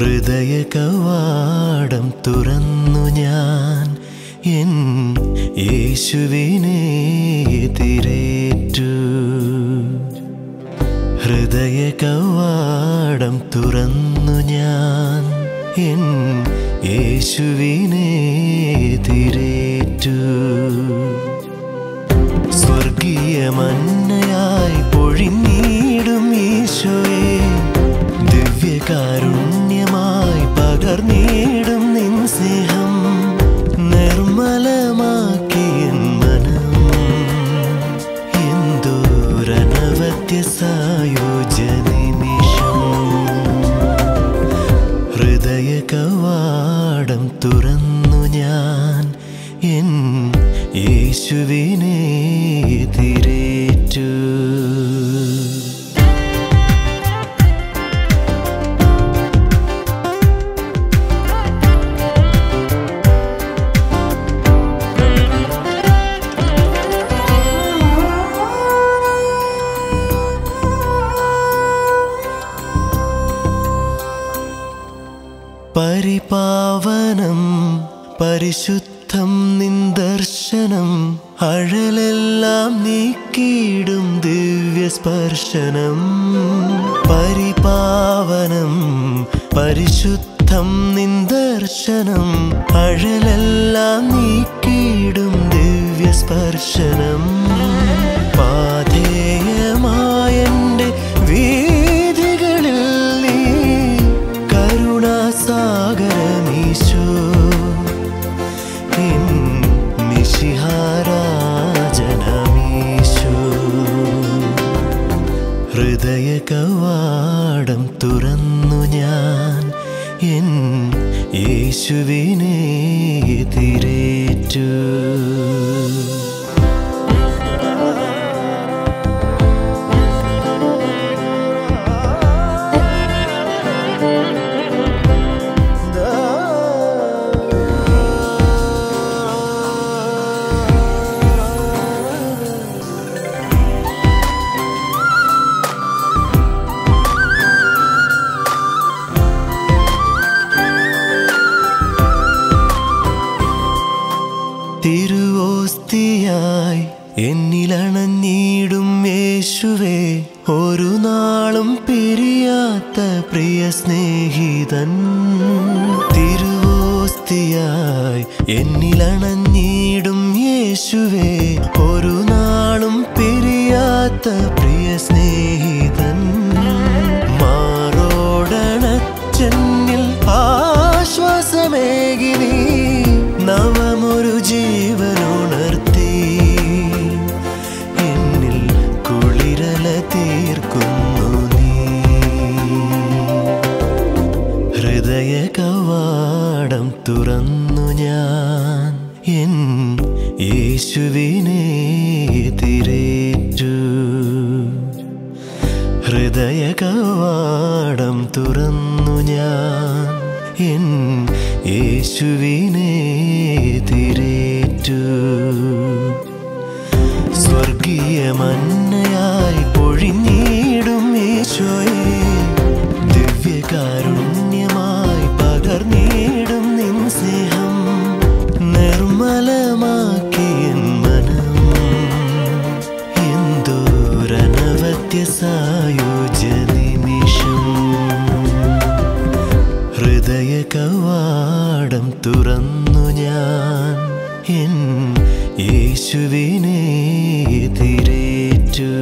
ഹൃദയ കവാടം തുറന്നു ഞാൻ എൻ യേശുവിനെ എതിരേറ്റു ഹൃദയ കവാടം തുറന്നു ഞാൻ എൻ യേശുവിനെ എതിരേറ്റു സ്വർഗീയ മന്നയായി പൊഴിഞ്ഞിടും ഈശോയെ ദിവ്യകാരുണ്യമായി പകർന്നിടും നിൻ സ്നേഹം നിർമ്മലമാക്കിയൻ മനം എന്തോരനവത്യ സായോജ നിമിഷം ഹൃദയ കവാടം തുറന്നു ഞാൻ എൻ യേശുവിനെ എതിരേറ്റു പരിപാവനം പരിശുദ്ധം നിന്ദർശനം അഴലെല്ലാം നീക്കിയിടും ദിവ്യസ്പർശനം പരിപാവനം പരിശുദ്ധം നിന്ദർശനം അഴലെല്ലാം നീക്കിയിടും ദിവ്യസ്പർശനം പാധേയമായന്റെ വീതികളിൽ നീ കരുണാസാഗരമീശോ എൻ മിശിഹാരാജനമീശോ ഹൃദയ കവാടം തുറന്നു ഞാൻ എൻ യേശുവിനെ എതിരേറ്റു തിരുവോസ്തിയായി എന്നിലണഞ്ഞിടും യേശുവേ ഒരു നാളും പിരിയാത്ത പ്രിയ സ്നേഹിതൻ തിരുവോസ്തിയായി എന്നിലണഞ്ഞിടും യേശുവേ ഒരു നാളും പിരിയാത്ത പ്രിയ സ്നേഹിതൻ മാറോടണച്ചെന്നിൽ ആശ്വാസമേകി നീ നവമൊരു ജീവനുണർത്തി എന്നിൽ കുളിരല തീർക്കുന്നു നീ ഹൃദയ കവാടം തുറന്നു ഞാൻ എൻ യേശുവിനെ എതിരേറ്റു ഹൃദയ കവാടം തുറന്നു ഞാൻ എൻ യേശുവിനെ എതിരേറ്റു സ്വർഗീയ മന്നയായി പൊഴിഞ്ഞിടും ഈശോയെ ദിവ്യകാരുണ്യമായി പകർന്നിടും നിൻ സ്നേഹം നിർമ്മലമാക്കിയൻ മനം എന്തോരനവത്യ സായോജ നിമിഷം ഹൃദയ കവാടം തുറന്നു ഞാൻ എൻ യേശുവിനെ എതിരേറ്റു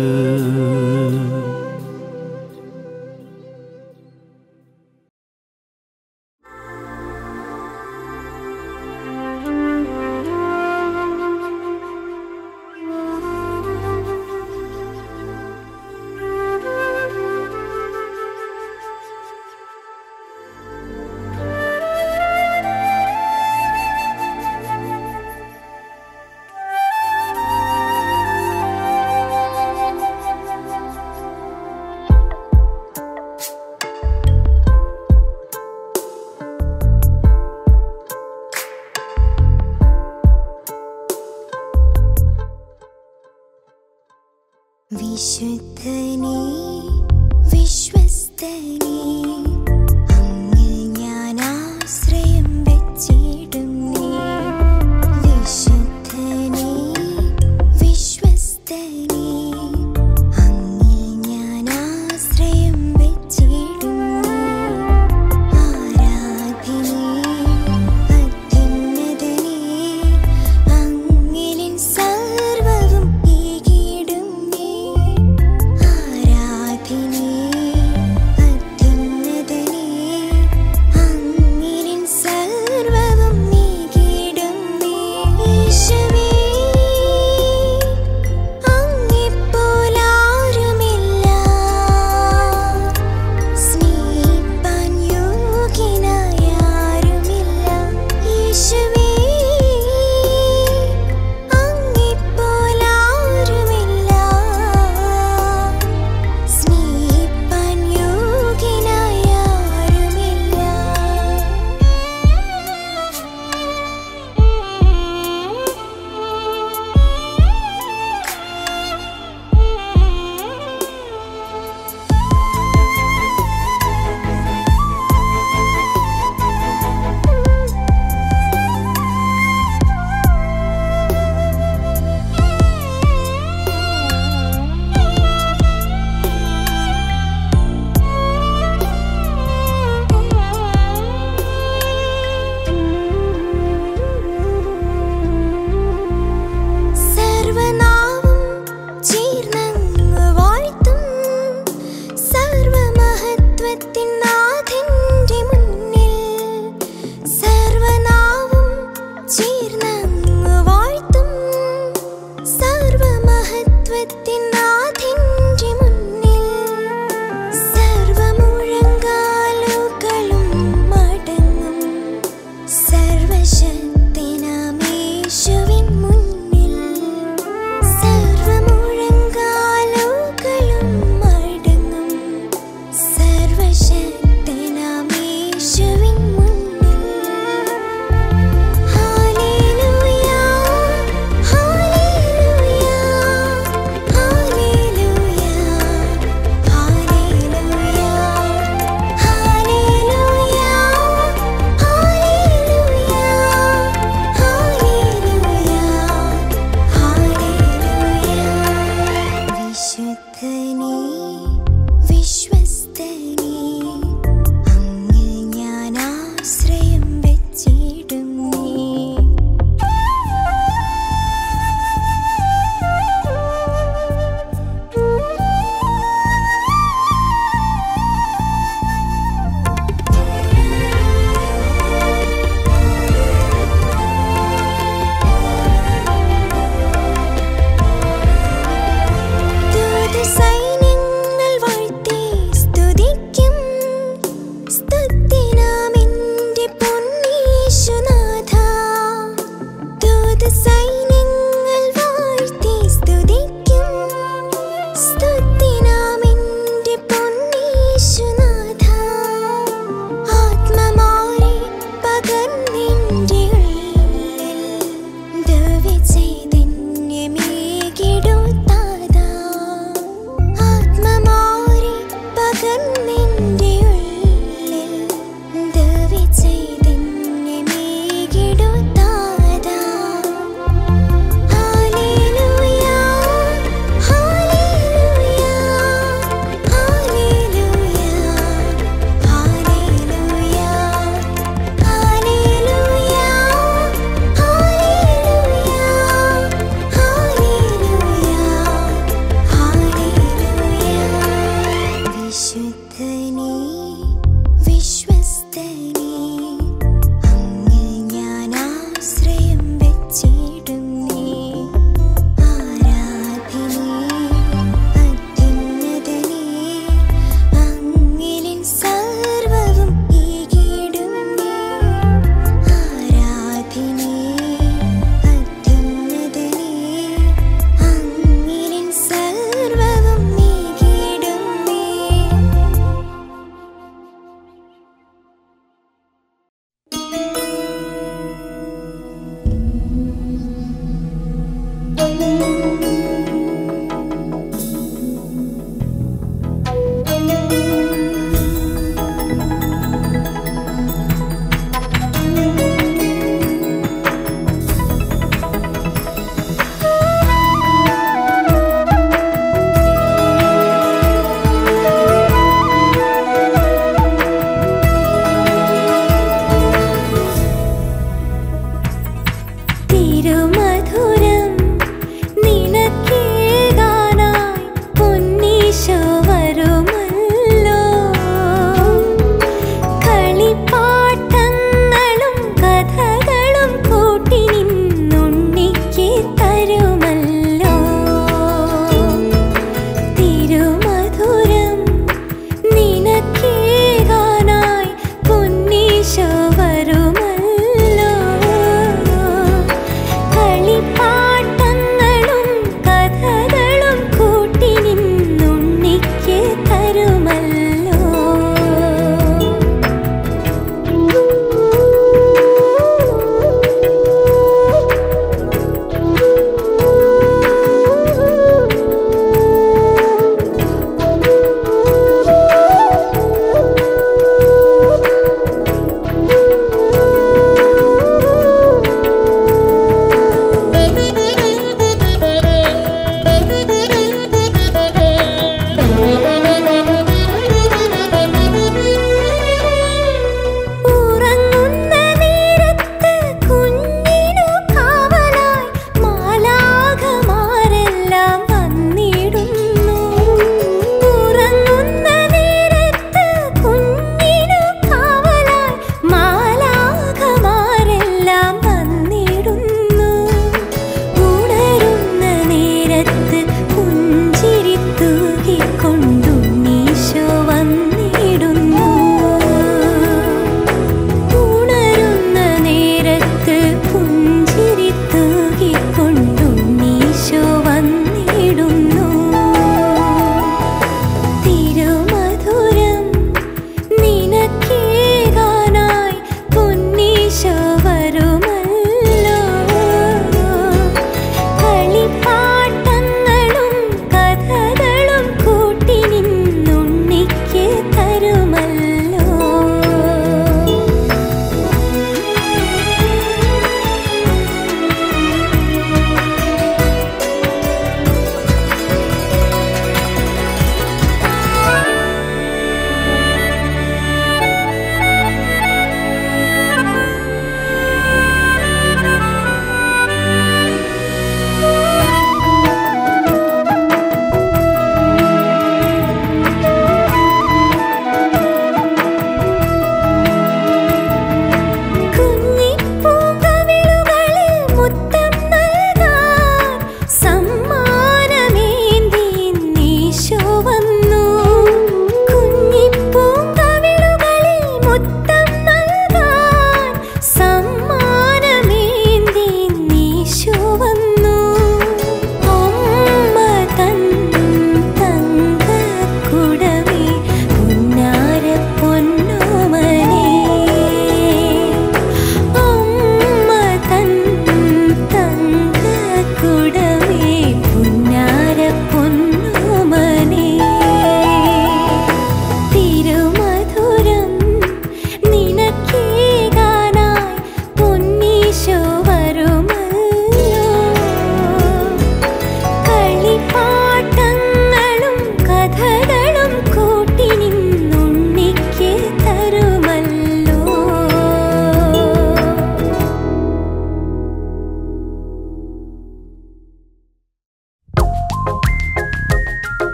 വിശുദ്ധനേ വിശ്വസ്തനേ അങ്ങിൽ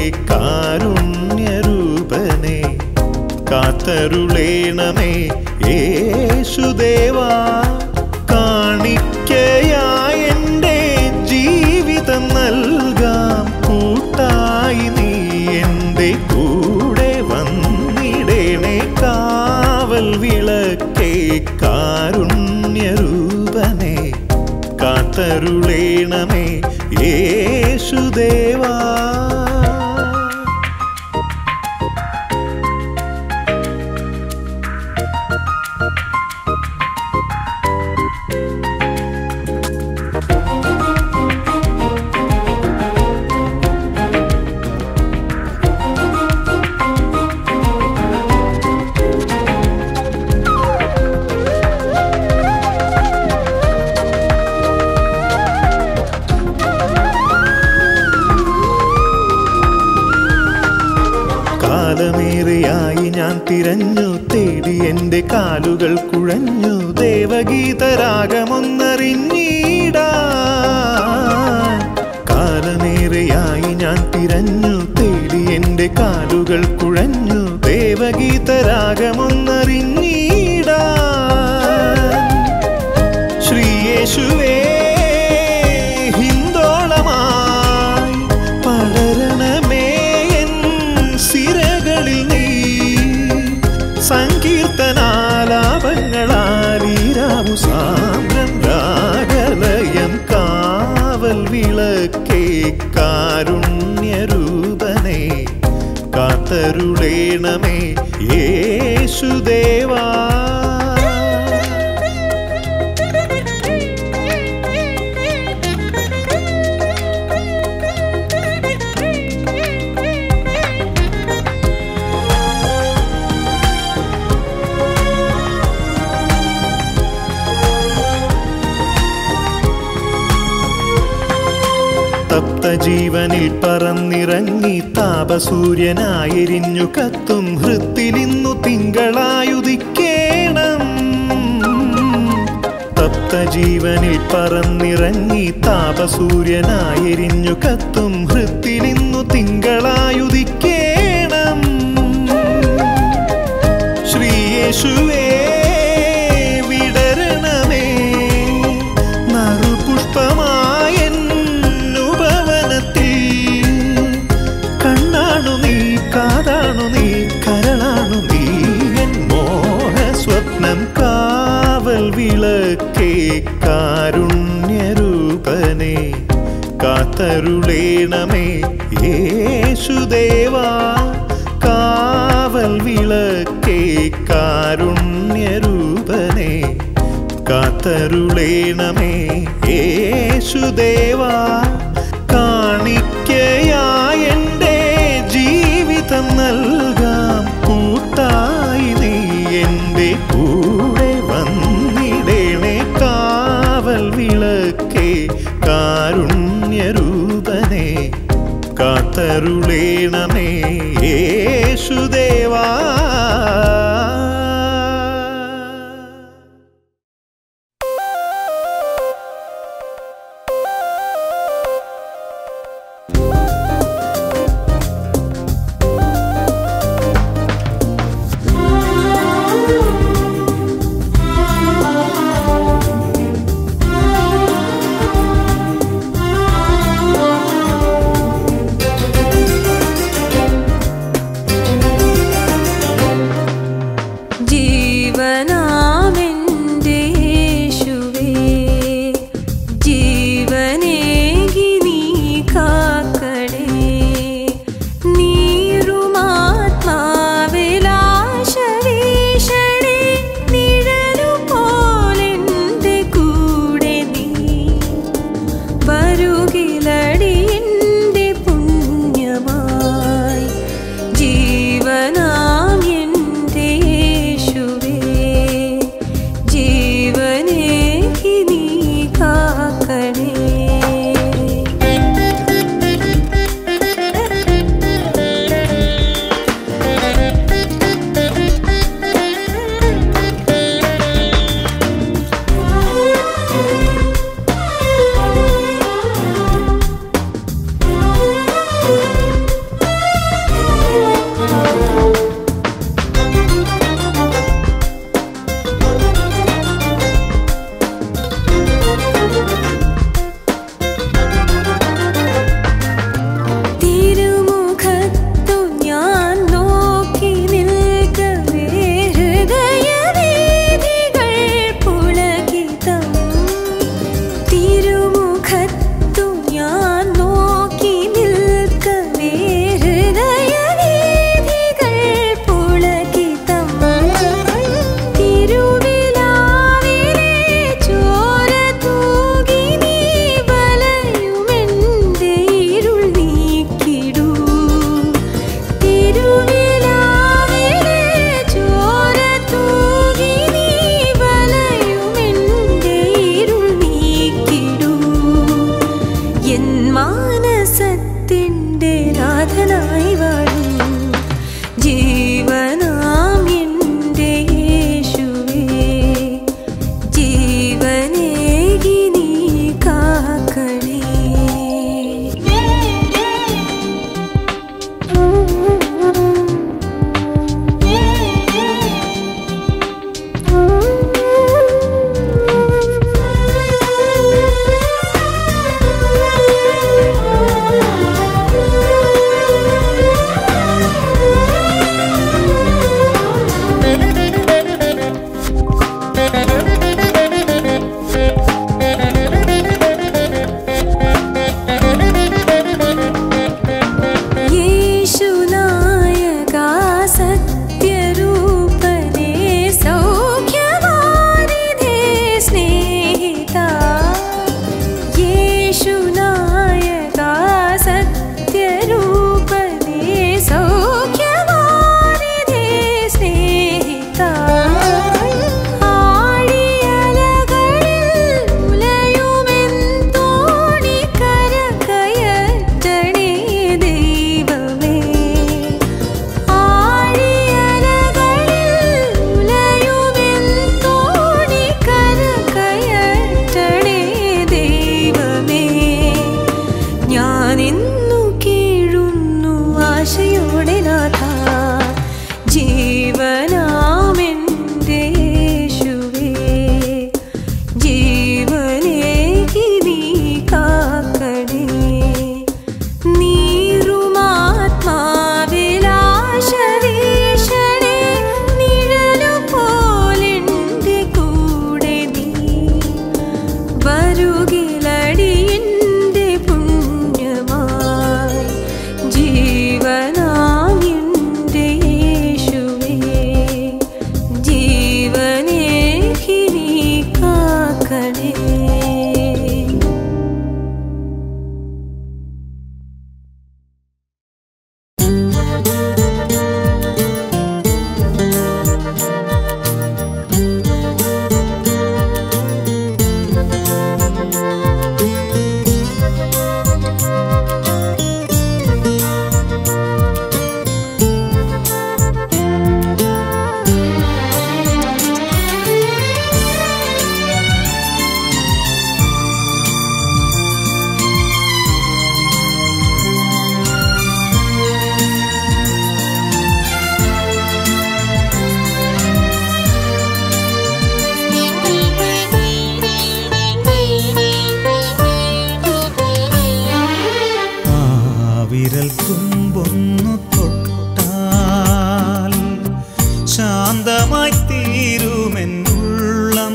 കാരുണ്യരൂപനെ കാത്തരുളേണമേ യേശുദേവാ കാണിക്കയായ എൻ്റെ ജീവിതം നൽകാം കൂട്ടായി നീ എൻ്റെ കൂടെ വന്നിടേണേ കാവൽ വിളക്കേ കാരുണ്യരൂപനെ കാത്തരുളേണമേ യേശുദേവാ കാലമേറെയായി ഞാൻ തിരഞ്ഞു തേടി എൻ്റെ കാലുകൾ കുഴഞ്ഞു ദേവഗീതരാഗമൊന്നറിഞ്ഞീടാ കാലമേറെയായി ഞാൻ തിരഞ്ഞു തേടി എൻ്റെ കാലുകൾ കുഴഞ്ഞു ദേവഗീതരാഗമൊന്നറിഞ്ഞീടാ ശ്രീയേശുവേ ഹിന്ദോളമായി പടരണമേ എൻ സിരകളിൽ നീ സങ്കീർത്തനാലാപങ്ങളാലീരാമു സാമ്രം രാഗലയം കാവൽ വിളക്കേ കാരുണ്യരൂപനെ കാത്തരുളേണമേ യേശുദേവാ തപ്ത ജീവനിൽ പറന്നിറങ്ങി താപസൂര്യനായെരിഞ്ഞു കത്തും ഹൃത്തിലിന്നു തിങ്കളായുദിക്കേണം തപ്ത ജീവനിൽ പറന്നിറങ്ങി താപസൂര്യനായെരിഞ്ഞു കത്തും ഹൃത്തിലിന്നു തിങ്കളായുദിക്കേണം ശ്രീയേശുവേ വിടരണമേ നറുപുഷ്പമായൻ ഉപവനത്തിൽ കണ്ണാണു നീ കാതാണു നീ കരളാണു നീ എൻ മോഹ സ്വപ്നം കാവൽ വിളക്കേ കാരുണ്യരൂപനെ കാത്തരുളേണമേ യേശുദേവാ കാവൽ വിളക്കേ കാരുണ്യരൂപനെ കാത്തരുളേണമേ യേശുദേവാ കാണിക്കയായ എൻ്റെ ജീവിതം നൽകാം കൂട്ടായി നീ എൻ്റെ കൂടെ വന്നിടേണേ കാവൽ വിളക്കേ കാരുണ്യരൂപനെ കാത്തരുളേണമേ യേശുദേവാ മാനസത്തിൻ്റെ നാഥനായി വാഴും ജീവനാം എൻ്റെ യേശുവേ ജീവനേകി നീ കാക്കണേ യേശുനായകാ സത്യരൂപനേ സൗഖ്യവാരിധേ സ്നേഹിതാ യേശുനായകാ സത്യരൂപനേ സൗഖ്യവാരിധേ സ്നേഹിതാ ആഴിയലകളിൽ ഉലയുമെൻ തോണി കരകയറ്റണേ ദൈവമേ ആഴിയലകളിൽ ഉലയുമെൻ തോണി കരകയറ്റണേ ദൈവമേ ഞാനിന്നു കീഴുന്നു ആശയോടെ നാഥ ജീവനാമെൻ്റെ യേശുവേ ജീവനേകി നീ കാക്കണേ നീറുമാത്മാവിലാശവീശണേ നിഴലു പോലെൻ്റെ കൂടെ നീ വരുകിലടിയൻ്റെ പുണ്യമായി ജീവനാം എൻ്റെ യേശുവേ ജീവനേകി നീ കാക്കണേ ആ വിരൽ തുമ്പൊന്നു തൊട്ടാൽ ശാന്തമായി തീരുമെന്നുള്ളം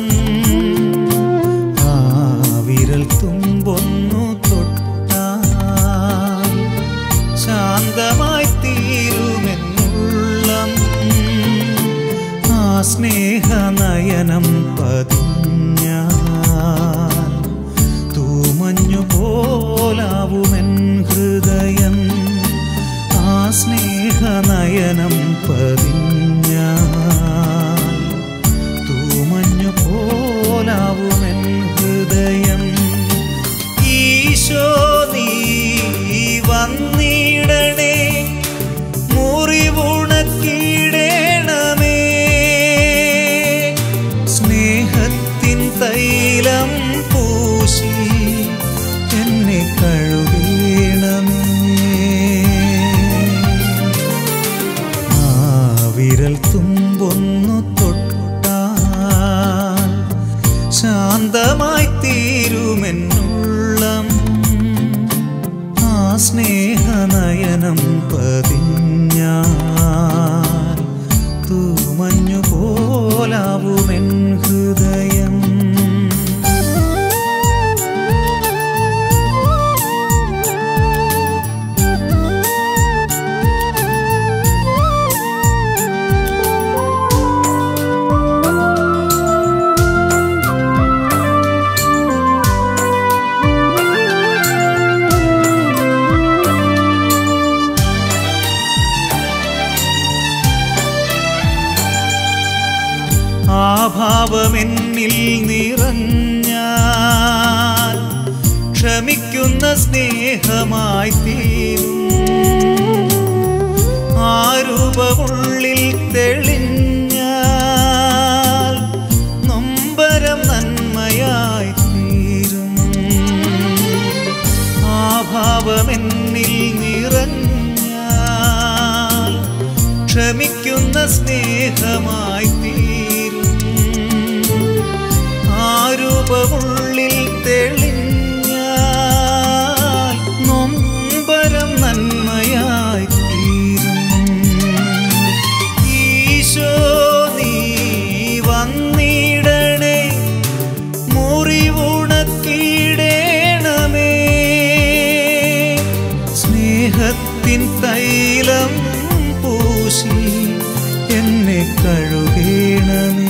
ആ വിരൽ തുമ്പൊന്നു തൊട്ടാൽ ശാന്തമായി തീരുമെന്നുള്ളം ആ സ്നേഹനയനം പതിഞ്ഞാൽ തൂമഞ്ഞു പോലാവുമെൻ ഹൃദയം ആ സ്നേഹനയനം പതിഞ്ഞാൽ തൂമഞ്ഞു പോലാവുമെൻ ഹൃദയം ഈശോ നീ വന്നിടണേ മുറിവുണക്കിടേണമേ സ്നേഹത്തിൻ തൈലം പൂശി എന്നെ കഴുകേണമേ ആ വിരൽ തുമ്പൊന്നു തൊട്ടാൽ ശാന്തമായി തീരുമെന്നുള്ളം ആ സ്നേഹനയനം പതിഞ്ഞാൽ തൂമഞ്ഞു പോലാവുമെൻ ഹൃദയം ആ സ്നേഹമായി തീരും ആ രൂപമുള്ളിൽ തെളിഞ്ഞാൽ നൊമ്പരം നന്മയായി തീരും ആ ഭാവമെന്നിൽ നിറഞ്ഞാൽ ക്ഷമിക്കുന്ന സ്നേഹമായി തീരും ആ രൂപമുള്ളിൽ തെളിഞ്ഞാൽ നൊമ്പരം നന്മയായി തീരും ഈശോ നീ വന്നിടണേ മുറിവുണക്കിടേണമേ സ്നേഹത്തിൻ തൈലം പൂശി എന്നെ കഴുകേണമേ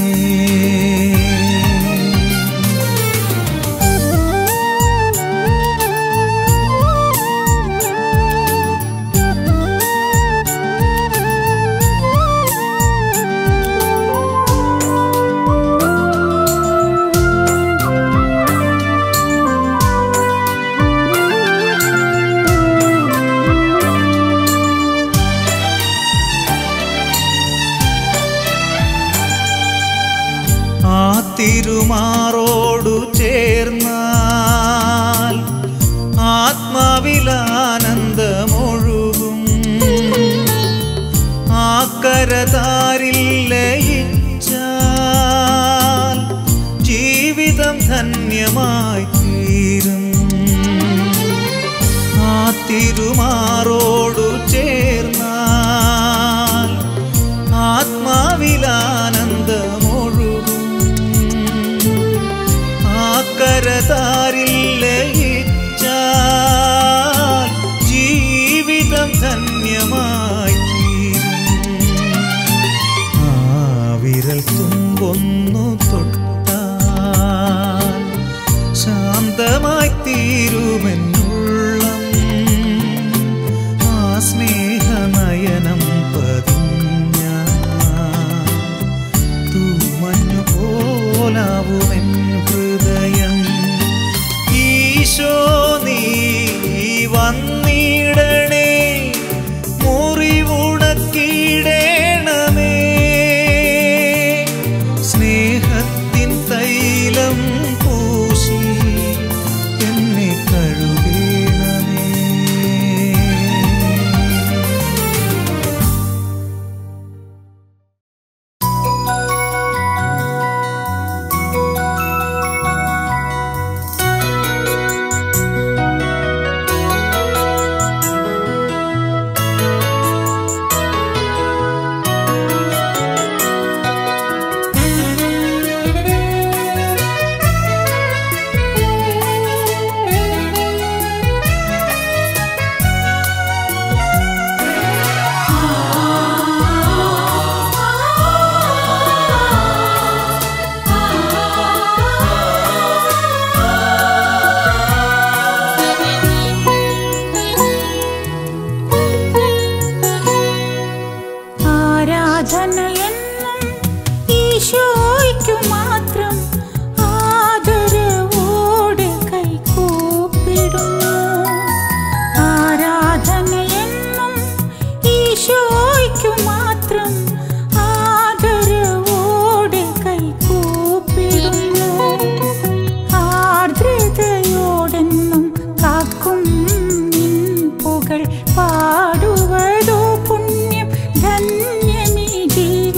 ആ തിരുമാറോടു ചേർന്നാൽ ആത്മാവിലാനന്ദമൊഴുകും ആ കരതാരിൽ ലയിച്ചാൽ ജീവിതം ധന്യമായി തീരും ആ തിരുമാറോടു ചേർന്നാൽ ആത്മാവിലാനന്ദമൊഴുകും ആ കരതാരിൽ ലയിച്ചാൽ ജീവിതം ധന്യമായി തീരും ആ വിരൽ തുമ്പൊന്നു തൊട്ടാൽ ശാന്തമായി തീരുമെന്നുള്ളം ആ സ്നേഹനയനം പതിഞ്ഞ തൂമഞ്ഞു പോലാവുമെൻ ഹൃദയം ഈശോ നീ വന്നിടണേ മുറിവുണക്കിടേണമേ സ്നേഹത്തിൻ തൈലം പൂശി എന്നെ കഴുകേണമേ ആരാധനയെന്നും ഈശോയ്ക്കു മാത്രം ആദരവോടെ കൈകൂപ്പിടുന്നു ആരാധനയെന്നും ഈശോയ്ക്കു മാത്രം ആദരവോടെ കൈകൂപ്പിടുന്നു ആർദ്രതയോടെന്നും കാക്കും നിൻ പുകൾ പാടുവതോ പുണ്യം ധന്യമീ ജീവിതം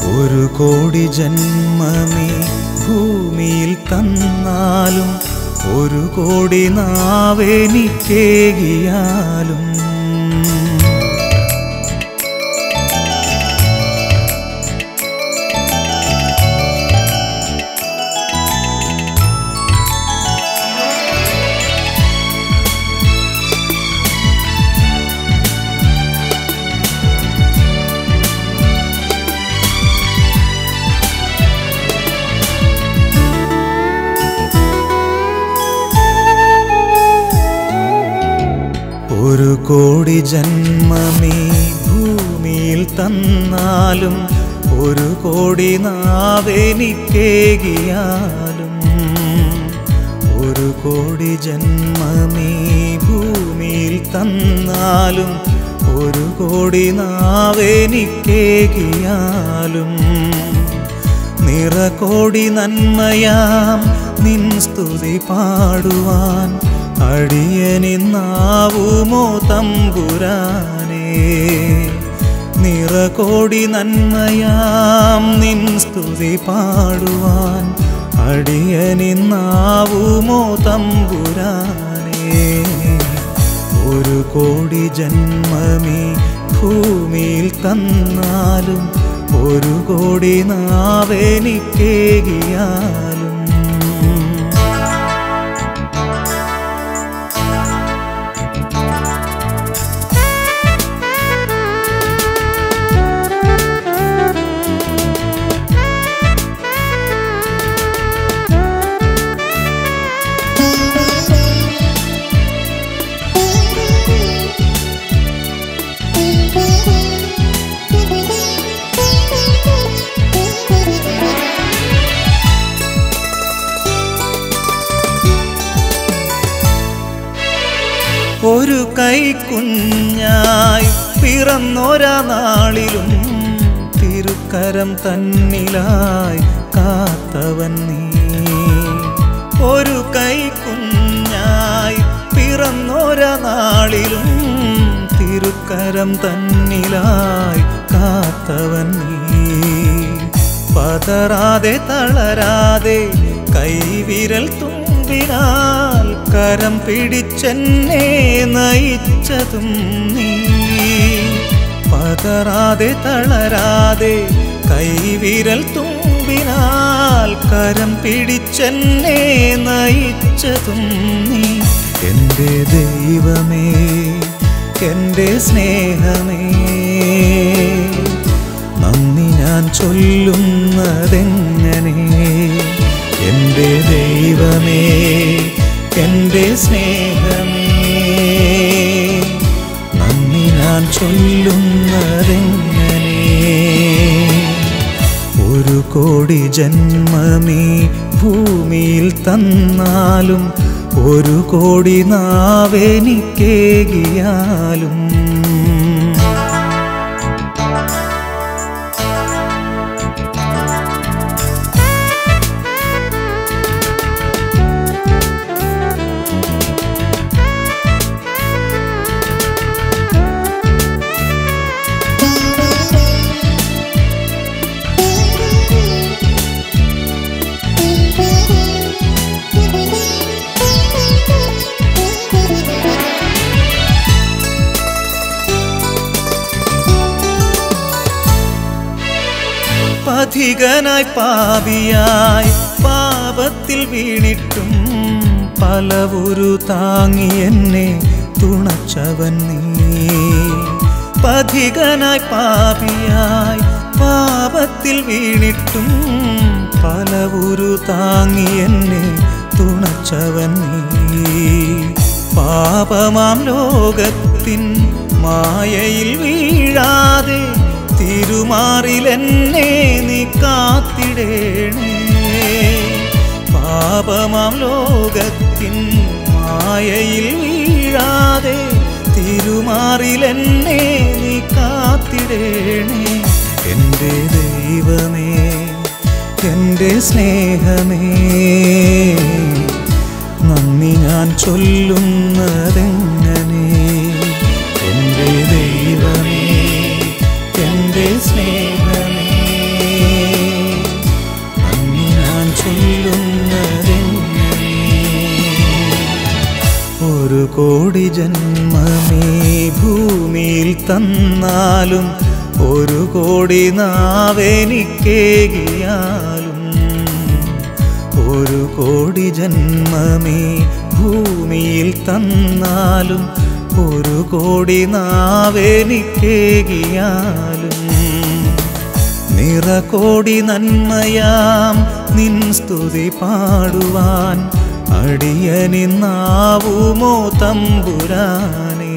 ഒരു കോടി ജന്മമേ ഭൂമിയിൽ തന്നാലും ഒരു കോടി നാവെനിക്കേകിയാലും ഒരു കോടി ജന്മമേ ഭൂമിയിൽ തന്നാലും ഒരു കോടി നാവെനിക്കേകിയാലും ഒരു കോടി ജന്മമേ ഭൂമിയിൽ തന്നാലും ഒരു കോടി നാവെനിക്കേകിയാലും നിറകോടി നന്മയാം നിൻ സ്തുതി പാടുവാൻ അടിയനിന്നാവുമോ തമ്പുരാനേ നിറകോടി നന്മയാം നിൻ സ്തുതി പാടുവാൻ അടിയനിന്നാവുമോ തമ്പുരാനേ ഒരു കോടി ജന്മമേ ഭൂമിയിൽ തന്നാലും ഒരു കോടി നാവെനിക്കേകിയാലും ഒരു കൈക്കുഞ്ഞായി പിറന്നൊരാ നാളിലും തിരുക്കരം തന്നിലായി കാത്തവൻ നീ ഒരു കൈക്കുഞ്ഞായി പിറന്നൊരാ നാളിലും തിരുക്കരം തന്നിലായി കാത്തവൻ നീ പതറാതെ തളരാതെ കൈവിരൽ തുമ്പിനാൽ കരം പിടിച്ചെന്നെ നയിച്ചതും നീ പതറാതെ തളരാതെ കൈവിരൽ തുമ്പിനാൽ കരം പിടിച്ചെന്നെ നയിച്ചതും നീ എൻ്റെ ദൈവമേ എൻ്റെ സ്നേഹമേ നന്ദി ഞാൻ ചൊല്ലുന്നതെങ്ങനെ എൻ്റെ ദൈവമേ എൻ്റെ സ്നേഹമേ നന്ദി ഞാൻ ചൊല്ലുന്നതെങ്ങനെ ഒരു കോടി ജന്മമേ ഭൂമിയിൽ തന്നാലും ഒരു കോടി നാവെനിക്കേകിയാലും പഥികനായി പാപിയായി പാപത്തിൽ വീണിട്ടും പലവുരു താങ്ങി എന്നെ തുണച്ചവൻ നീ പഥികനായി പാപിയായി പാപത്തിൽ വീണിട്ടും പലവുരു താങ്ങി എന്നെ തുണച്ചവൻ നീ പാപമാം ലോകത്തിൻ മായയിൽ വീഴാതെ തിരുമാറിലെന്നെ നീ കാത്തിടേണേ പാപമാം ലോകത്തിൻ മായയിൽ വീഴാതെ തിരുമാറിലെന്നെ നീ കാത്തിടേണേ എൻ്റെ ദൈവമേ എൻ്റെ സ്നേഹമേ നന്ദി ഞാൻ ചൊല്ലുന്നതെങ്ങനെ എൻ്റെ ദൈവമേ എൻ്റെ സ്നേഹമേ തന്നാലും ഒരു കോടി നാവെനിക്കേകിയാലും ഒരു കോടി ജന്മമേ ഭൂമിയിൽ തന്നാലും ഒരു കോടി നാവെനിക്കേകിയാലും നിറകോടി നന്മയാം നിൻ സ്തുതി പാടുവാൻ അടിയനിന്നാവുമോ തമ്പുരാനേ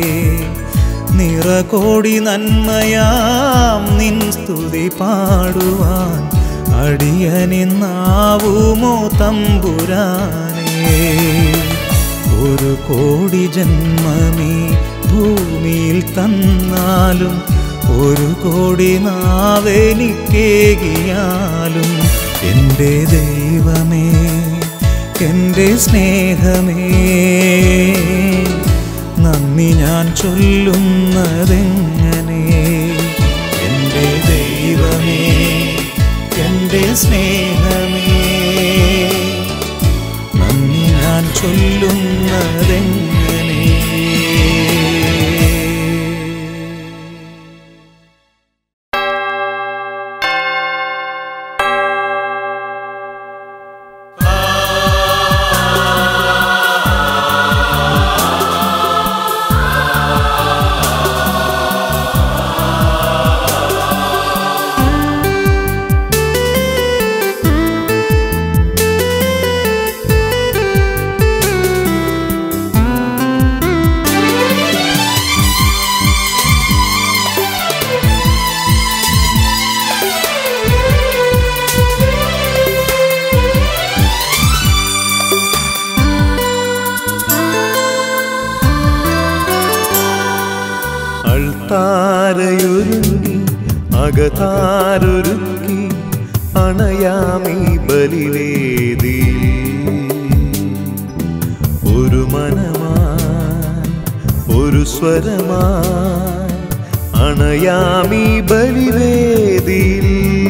നിറകോടി നന്മയാം നിൻ സ്തുതി പാടുവാൻ അടിയനിന്നാവുമോ തമ്പുരാനേ ഒരു കോടി ജന്മമേ ഭൂമിയിൽ തന്നാലും ഒരു കോടി നാവെനിക്കേകിയാലും എൻ്റെ ദൈവമേ എൻ്റെ സ്നേഹമേ നന്ദി ഞാൻ ചൊല്ലുന്നതെങ്ങനെ എൻ്റെ ദൈവമേ എൻ്റെ സ്നേഹമേ നന്ദി ഞാൻ ചൊല്ലുന്നതെങ്ങനെ അൾത്താരയൊരുങ്ങി അകതാരൊരുക്കി അണയാമീ ബലിവേദി ഒരു മനമായി ഒരു സ്വരമായി അണയാമീ ബലിവേദിയിൽ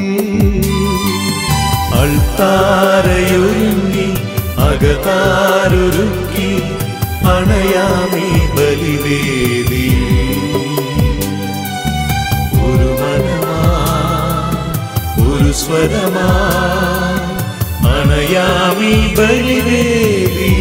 അൾത്താരയൊരുങ്ങി അകതാരൊരുക്കി അണയാമീ ബലിവേദി ഒരു മനമായി ഒരു സ്വരമായി അണയാമീ ബലിവേദി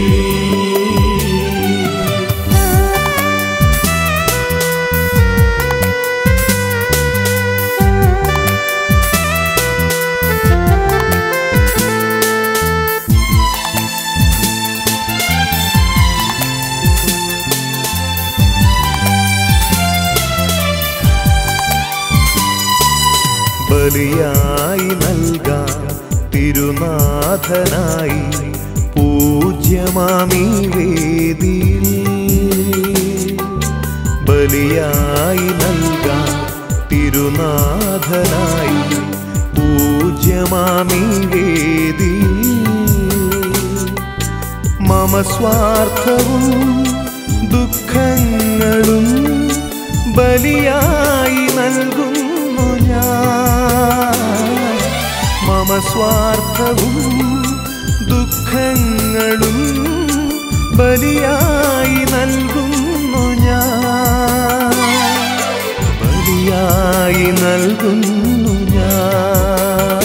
ബലിയായി നൽകാം തിരുനാഥനായി പൂജ്യമാമീ വേദിയിൽ ബലിയായി നൽകാം തിരുനാഥനായി പൂജ്യമാമീ വേദിയിൽ മമ സ്വാർത്ഥവും ദുഃഖങ്ങളും ബലിയായി നൽകുന്നു ഞാൻ മമ സ്വാർത്ഥവും ദുഃഖങ്ങളും ബലിയായി നൽകുന്നു ഞാൻ ബലിയായി നൽകുന്നു ഞാൻ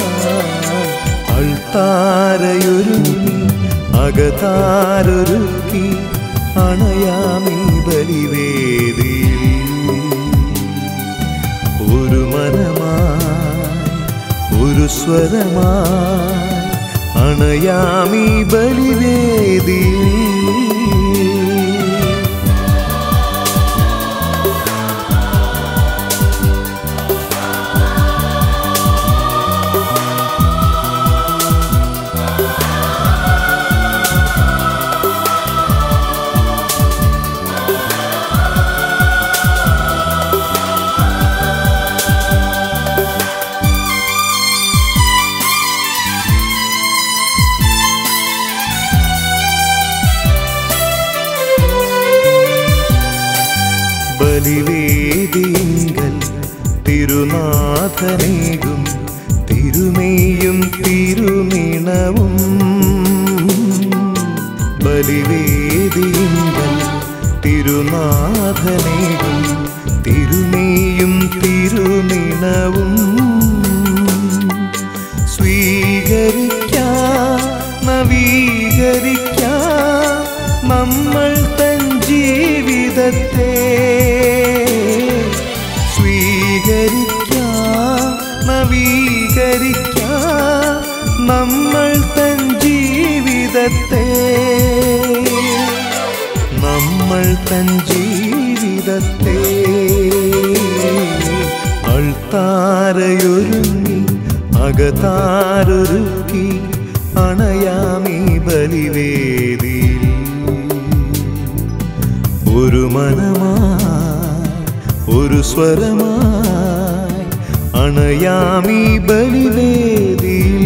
അൾത്താരയൊരുങ്ങി അകതാരൊരുക്കി അണയാമീ ബലിവേദി ഒരു മനമായി ഒരു സ്വരമായി അണയാമീ ബലിവേദി ബലിവേദിങ്കൽ തിരുനാഥനേകും തിരുമേയും തിരുനിണവും ബലിവേദിങ്കൽ തിരുനാഥനേകും തിരു സ്വീകരിക്കാം നവീകരിക്കാം നമ്മൾ തൻ ജീവിതത്തെ നമ്മൾ തൻ ജീവിതത്തെ അൾത്താരയൊരുങ്ങി അകതാരൊരുക്കി അണയാമീ ബലിവേദിയിൽ ഒരു മനമായി ഒരു സ്വരമായി അണയാമീ ബലിവേദിയിൽ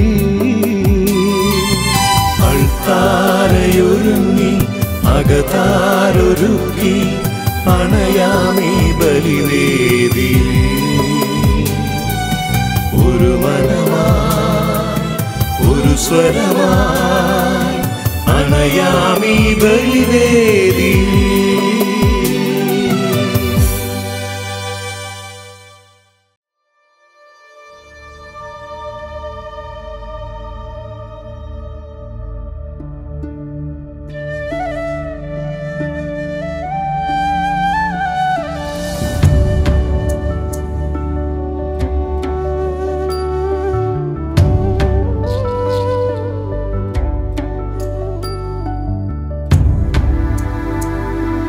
അൾത്താരയൊരുങ്ങി അകതാരൊരുക്കി അണയാമീ ബലിവേദിയിൽ ഒരു മനമായി ഒരു സ്വരമായി അണയാമീ ബലിവേദിയിൽ യേശുവേ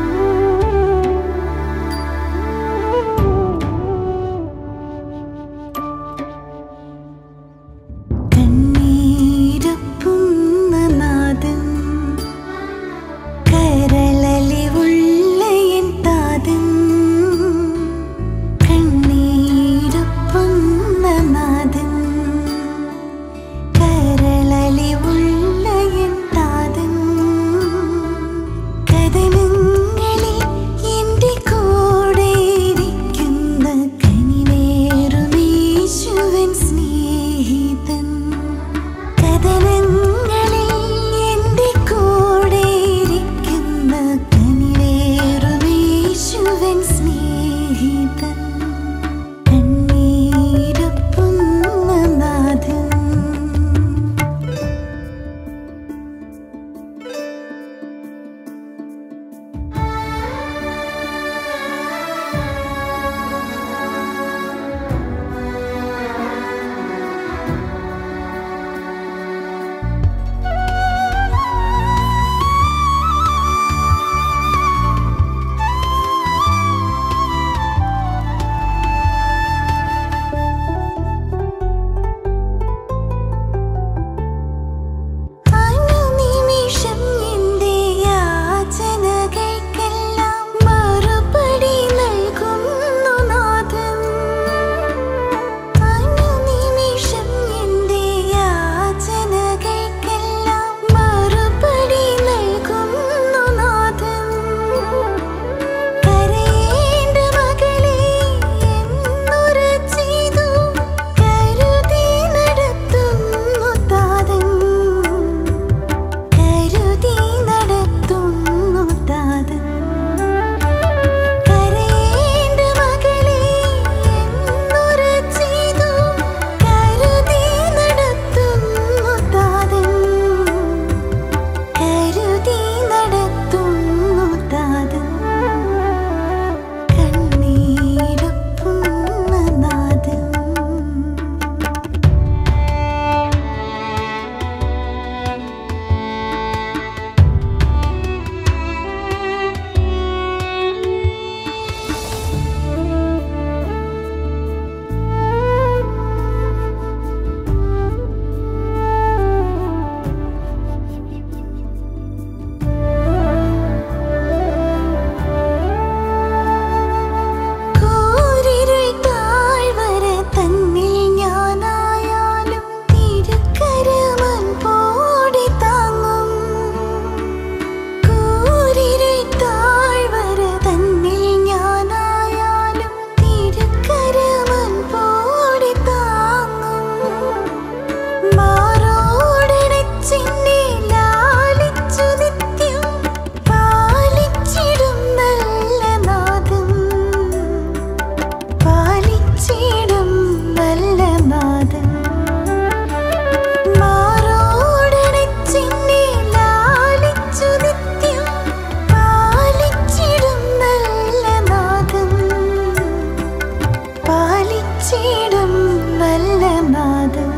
കാച്ചിടും വല്ലനാദം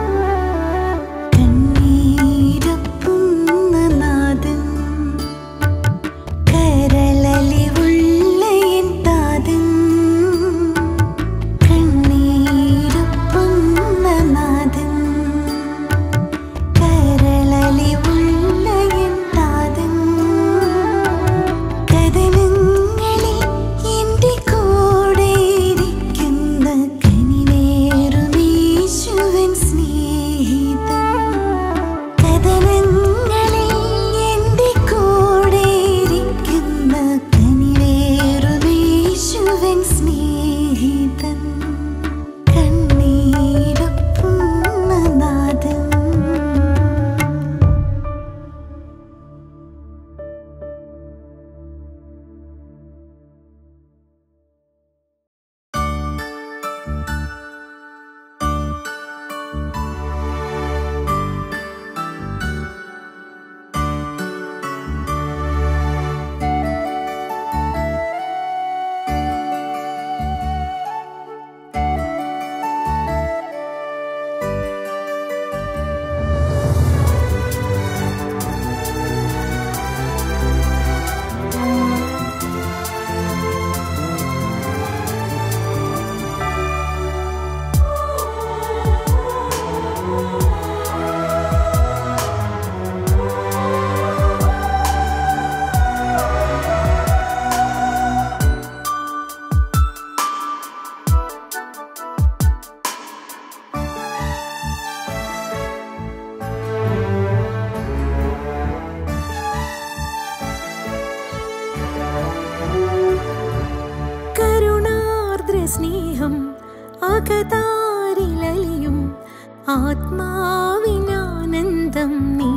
കണ്ണീരപ്പുന്ന നാദം കരളലിവുള്ള എൻ താതൻ കണ്ണീരപ്പുന്ന നാദം കരളലിവുള്ള എൻ താതൻ കഥനങ്ങളിൽ എൻ്റെ കൂടെ ഇരിക്കുന്ന കനിവേറുമീശുവൻ സ്നേഹിതൻ കഥനങ്ങളിൽ എൻ്റെ കൂടെ ഇരിക്കുന്ന കനിവേറുമീശുവൻ സ്നേഹിതൻ കണ്ണീരപ്പുന്ന നാദം കരുണാർദ്ര സ്നേഹം അകതാരിലലിയും ആത്മാവിനാനന്ദം നീ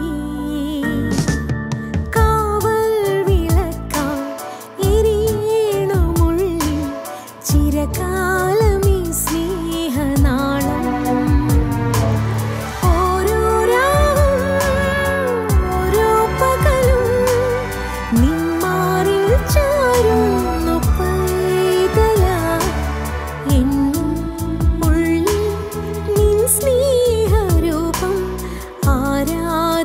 കാവൽ വിളക്കാൽ എരിയണമുള്ളിൽ ചിരകാലമീ സ്നേഹനാളം ഓരോ രാവും ഓരോ പകലും നിന്മാറിൽ ചാരുന്നു പൈതലായി എന്നും ഉള്ളിൽ നിൻ സ്നേഹരൂപം ആരാ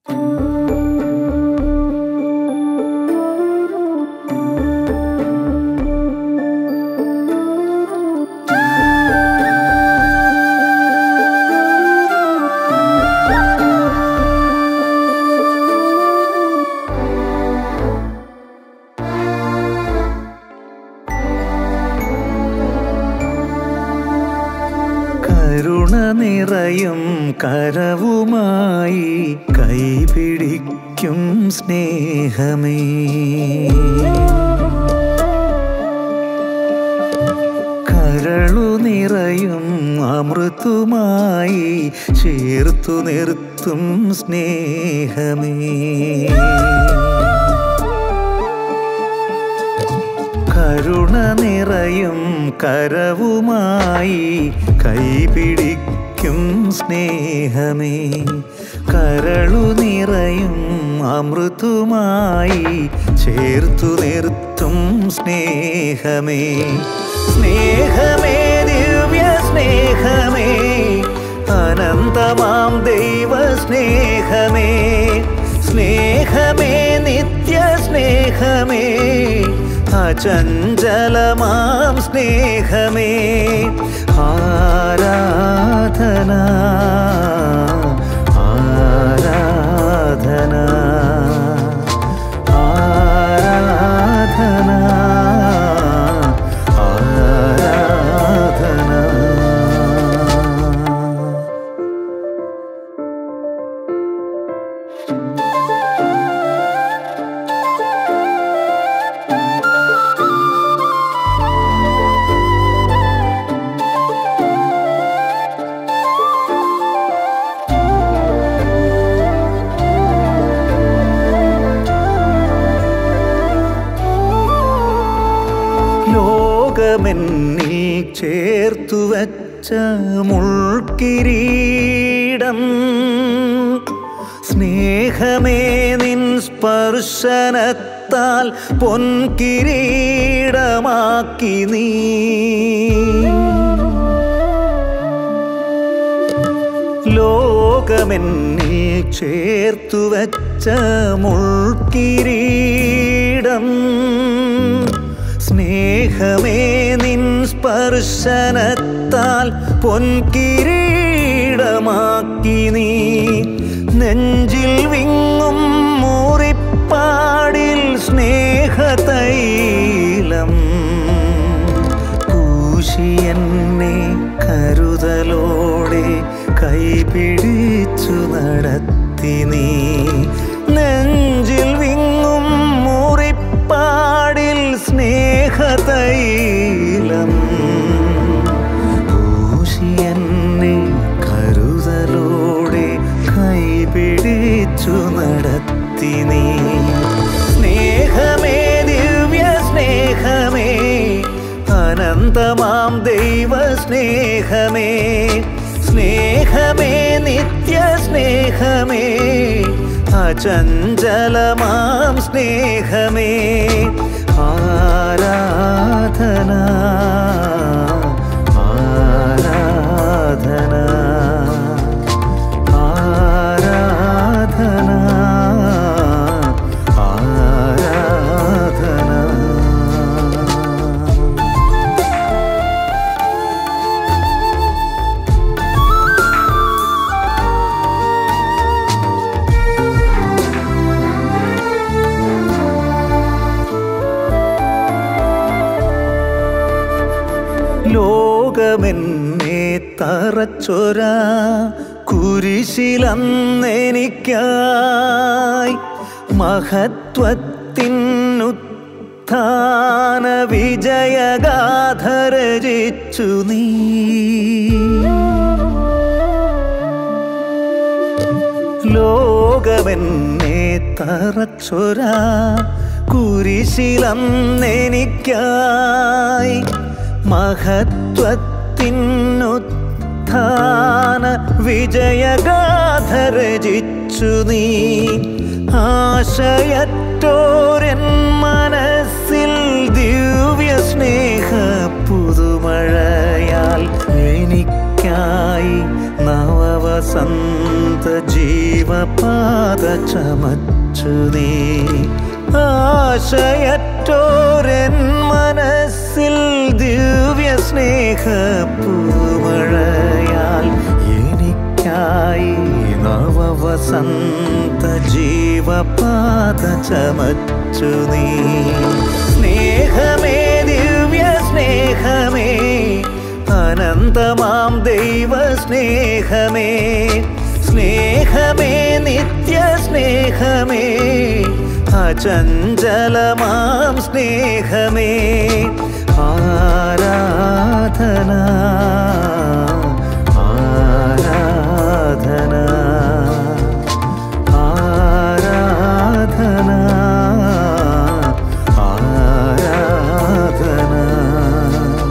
കരുണ നിറയും കരവുമായി കൈപിടിക്കും സ്നേഹമേ കരളു നിറയും അമൃതുമായി ചേർത്തു നിർത്തും സ്നേഹമേ കരുണ നിറയും കരവുമായി കൈപിടിക്കും സ്നേഹമേ കരളു നിറയും അമൃതുമായി ചേർത്തു നിർത്തും സ്നേഹമേ സ്നേഹമേ ദിവ്യ സ്നേഹമേ അനന്തമാം ദൈവ സ്നേഹമേ സ്നേഹമേ നിത്യ സ്നേഹമേ അചഞ്ചലമാം സ്നേഹമേ ആരാധന ആരാധന ആരാധന ആരാധന ലോകമെന്നിൽ ചേർത്തു വച്ച മുൾക്കിരീടം സ്നേഹമേ നിൻ സ്പർശനത്താൽ പൊൻകിരീടമാക്കി നീ ലോകമെന്നിൽ ചേർത്തു വച്ച മുൾക്കിരീടം സ്നേഹമേ നിൻ സ്പർശനത്താൽ പൊൻകിരീടമാക്കി നീ നെഞ്ചിൽ വിങ്ങും മൂറിപ്പാടിൽ സ്നേഹതൈലം പൂശി എന്നെ കരുതലോടെ കൈപിടിച്ചു നടത്തി നീ നെഞ്ചിൽ വിങ്ങും മുറിപ്പാടിൽ സ്നേഹതൈലം പൂശി എന്നെ കരുതലോടെ കൈപിടിച്ചു നടത്തി നീ സ്നേഹമേ ദിവ്യ സ്നേഹമേ അനന്തമാം ദൈവ സ്നേഹമേ സ്നേഹമേ നിത്യ സ്നേഹമേ അചഞ്ചലമാം സ്നേഹമേ ആരാധന ആരാധന ആരാധന ആരാധന ലോകമെന്നെ തറച്ചൊര കുരിശിലന്നെനിക്കായി മഹത്വത്തിനുത്ഥാന വിജയഗാഥ രചിച്ചു നീ ലോകമെന്നെ തറച്ചൊര കുരിശിലന്നെനിക്കായി മഹത്വത്തിനുത്ഥാന വിജയഗാഥ രചിച്ചു നീ ആശയറ്റോരൻ മനസ്സിൽ ദിവ്യ സ്നേഹ പുതുമഴയാൽ എനിക്കായി നവവസന്ത ജീവ ജീവപാത ചമച്ചു നീ ആശയറ്റോരൻ മനസ്സിൽ ദിവ്യ സ്നേഹ പൂമഴയാൽ എനിക്കായി നവവസന്ത ജീവപാത ചമച്ചു നീ സ്നേഹമേ ദിവ്യ സ്നേഹമേ അനന്തമാം ദൈവ സ്നേഹമേ സ്നേഹമേ നിത്യ സ്നേഹമേ അചഞ്ചലമാം സ്നേഹമേ ആരാധന ആരാധന ആരാധന ആരാധന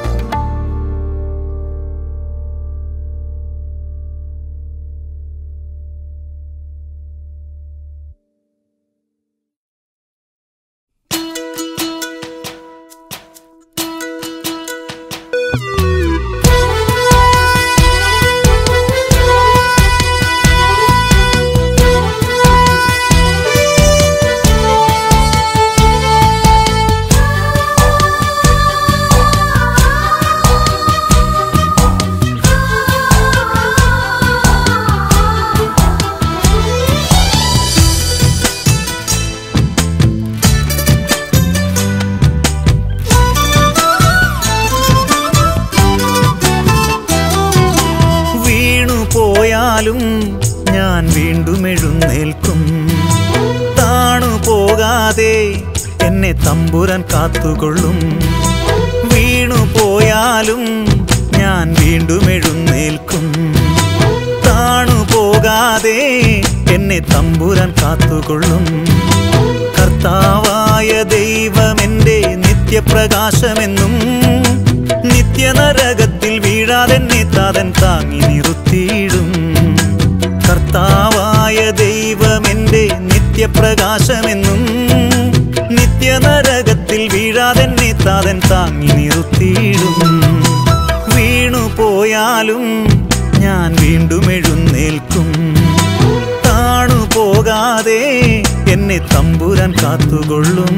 വീണു പോയാലും ഞാൻ വീണ്ടും എഴുന്നേൽക്കും താണു പോകാതെ എന്നെ തമ്പുരാൻ കാത്തുകൊള്ളും വീണു പോയാലും ഞാൻ വീണ്ടും എഴുന്നേൽക്കും താണു പോകാതെ എന്നെ തമ്പുരാൻ കാത്തുകൊള്ളും കർത്താവായ ദൈവം എൻ്റെ നിത്യപ്രകാശമെന്നും നിത്യനരകത്തിൽ വീഴാതെന്നെ താതൻ താങ്ങി നിർത്തിയിടും കർത്താവായ ദൈവം എൻ്റെ നിത്യപ്രകാശമെന്നും നിത്യനരകത്തിൽ വീഴാതെന്നെ താതൻ താങ്ങി നിർത്തിയിടും വീണു പോയാലും ഞാൻ വീണ്ടും എഴുന്നേൽക്കും താണു പോകാതെ എന്നെ തമ്പുരാൻ കാത്തുകൊള്ളും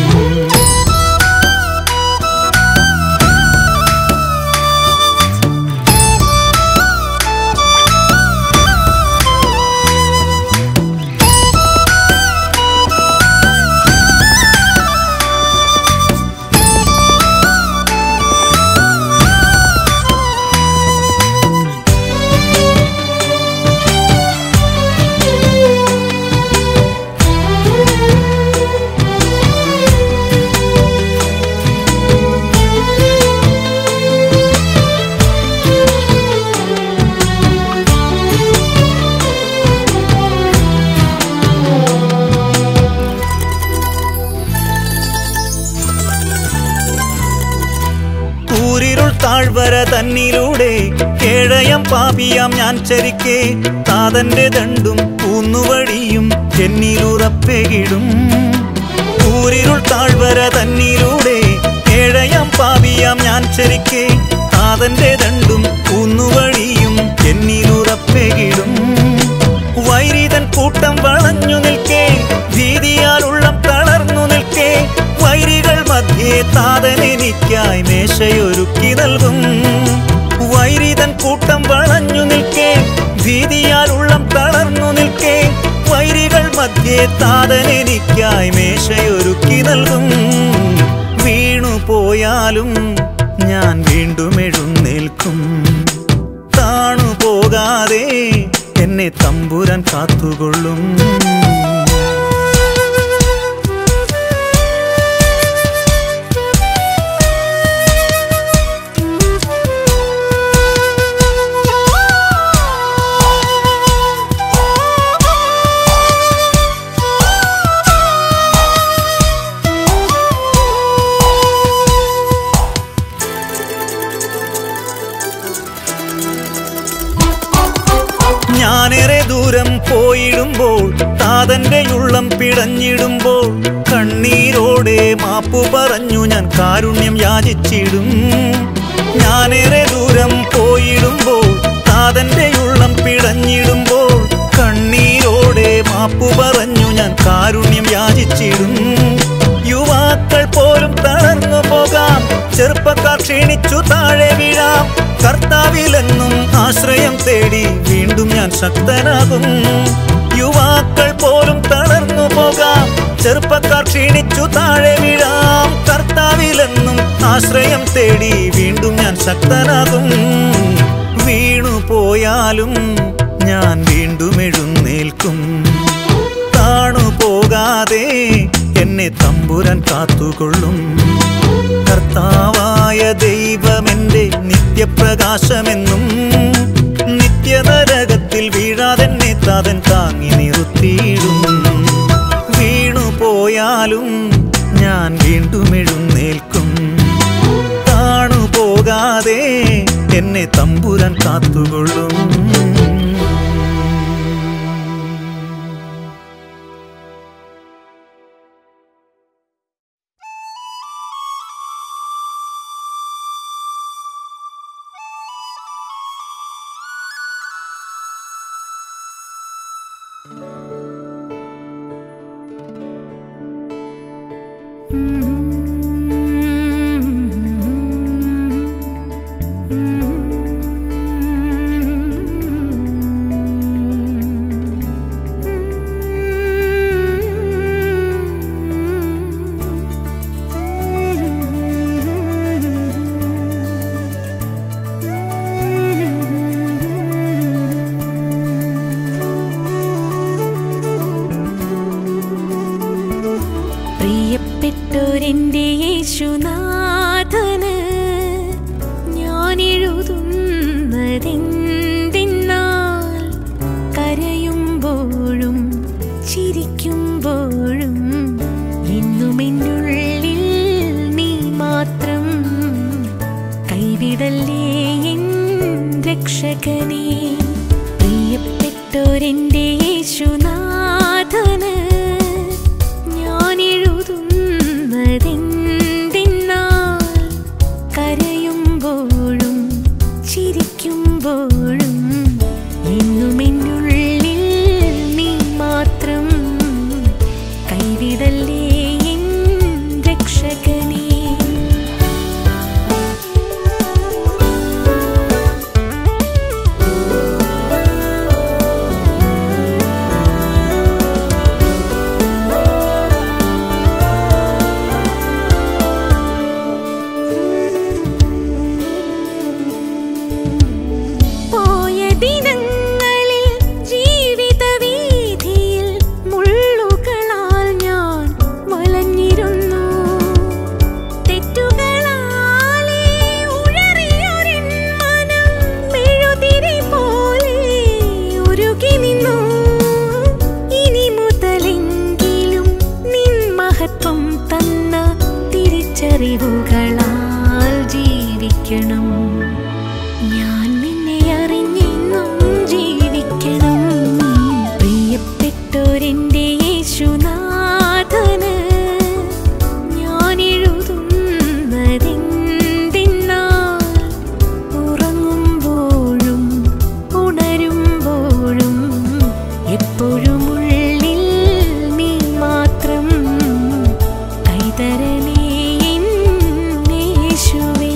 കൂരിരുൾ താഴ്വര തന്നിലൂടെ കേഴയം പാപിയാം ഞാൻ ചരിക്കെ താതന്റെ ദണ്ടും കൂന്നുവഴിയും എന്നിലുറപ്പെകിടും കൂരിരുൾ താഴ്വര തന്നിലൂടെ കേഴയം പാപിയാം ഞാൻ ചരിക്കെ താതന്റെ ദണ്ടും കൂന്നുവഴിയും എന്നിലുറപ്പെകിടും വൈരിതൻ കൂട്ടം വളഞ്ഞു നിൽക്കേ ഭീതിയാൽ ഉള്ളം തളർന്നു നിൽക്കേ വൈരികൾ മധ്യേ താതൻ എനിക്കായി മേശയൊരുക്കി നൽകും വൈരിതൻ കൂട്ടം വളഞ്ഞു നിൽക്കേ ഭീതിയാൽ ഉള്ളം തളർന്നു നിൽക്കേ വൈരികൾ മധ്യേ താതൻ എനിക്കായി മേശയൊരുക്കി നൽകും വീണു പോയാലും ഞാൻ വീണ്ടും എഴുന്നേൽക്കും താണു പോകാതെ എന്നെ തമ്പുരാൻ കാത്തുകൊള്ളും ഞാനേറെ ദൂരം പോയിടുമ്പോൾ താതന്റെ ഉള്ളം പിടഞ്ഞിടുമ്പോൾ കണ്ണീരോടെ മാപ്പു പറഞ്ഞു ഞാൻ കാരുണ്യം യാചിച്ചിടും ഞാനേറെ ദൂരം പോയിടുമ്പോൾ താതന്റെ ഉള്ളം പിടഞ്ഞിടുമ്പോൾ കണ്ണീർ ചെറുപ്പക്കാർ ക്ഷീണിച്ചു താഴെ വീഴാം കർത്താവിലെന്നും ആശ്രയം തേടി വീണ്ടും ഞാൻ ശക്തനാകും യുവാക്കൾ പോലും തളർന്നു പോകാം ചെറുപ്പക്കാർ ക്ഷീണിച്ചു താഴെ വീഴാം കർത്താവിലെന്നും ആശ്രയം തേടി വീണ്ടും ഞാൻ ശക്തനാകും വീണു പോയാലും ഞാൻ വീണ്ടും എഴുന്നേൽക്കും താണു പോകാതെ എന്നെ തമ്പുരാൻ കാത്തുകൊള്ളും കർത്താവായ ദൈവമെന്റെ നിത്യപ്രകാശമെന്നും നിത്യനരകത്തിൽ വീഴാതെന്നെ താതൻ താങ്ങി നിർത്തിയിടും വീണു പോയാലും ഞാൻ വീണ്ടും എഴുന്നേൽക്കും താണു പോകാതെ എന്നെ തമ്പുരാൻ കാത്തുകൊള്ളും പ്രിയപ്പെട്ടോരെന്റെ യേശുനാഥന് ഞാൻ എഴുതുന്നതെന്തിന്നാൽ കരയുമ്പോഴും ചിരിക്കുമ്പോഴും എന്നും എന്നുള്ളിൽ നീ മാത്രം കൈവിടല്ലേ എൻ രക്ഷകനേ പ്രിയപ്പെട്ടോരെന്റെ യേശുനാഥന് ഞാൻ എഴുതുന്നതെന്തിന്നാൽ കരയുമ്പോഴും ചിരിക്കുമ്പോഴും എന്നും എന്നുള്ളിൽ നീ മാത്രം കൈവിടല്ലേ എൻ രക്ഷകനേ പോയ ദിനങ്ങളിൽ ജീവിത വീതിയിൽ മുള്ളുകളാൽ ഞാൻ വലഞ്ഞിരുന്നു തെറ്റുകളാലേ ഉഴറിയൊരെൻ മനം മെഴുതിരി പോലെ ഉരുകി നിന്നു ഇനി മുതലെങ്കിലും നിൻ മഹത്വം തന്ന തിരിച്ചറിവുകളാൽ ജീവിക്കണം ഞാൻ നിന്നെ അറിഞ്ഞെന്നും ജീവിക്കണം പ്രിയപ്പെട്ടോരെന്റെ യേശുനാഥന് ഞാൻ എഴുതുന്നതെന്തിന്നാൽ ഉറങ്ങുമ്പോഴും ഉണരുമ്പോഴും എപ്പോഴും ഉള്ളിൽ നീ മാത്രം കൈതരണേ എൻ യേശുവേ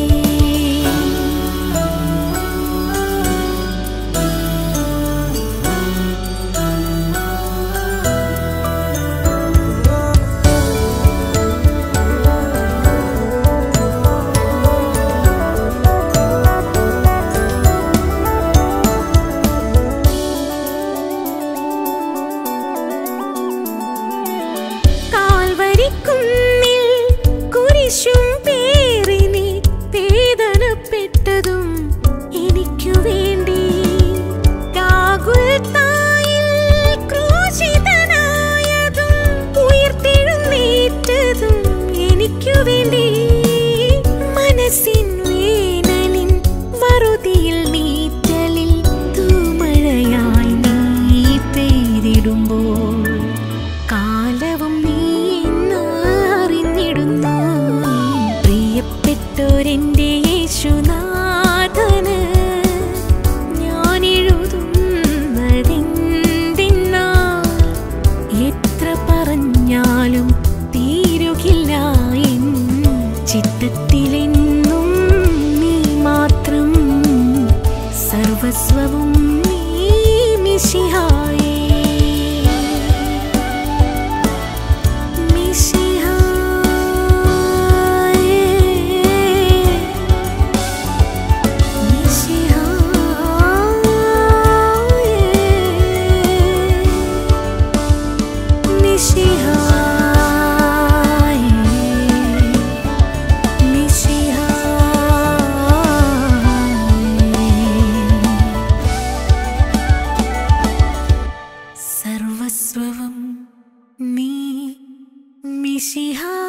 സർവസ്വവും നീ മിശിഹായ്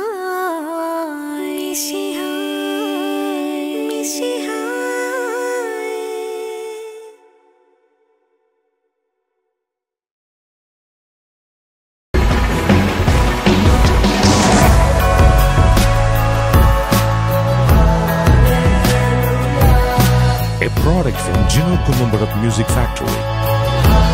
a product from Gino Columbarat Music Factory.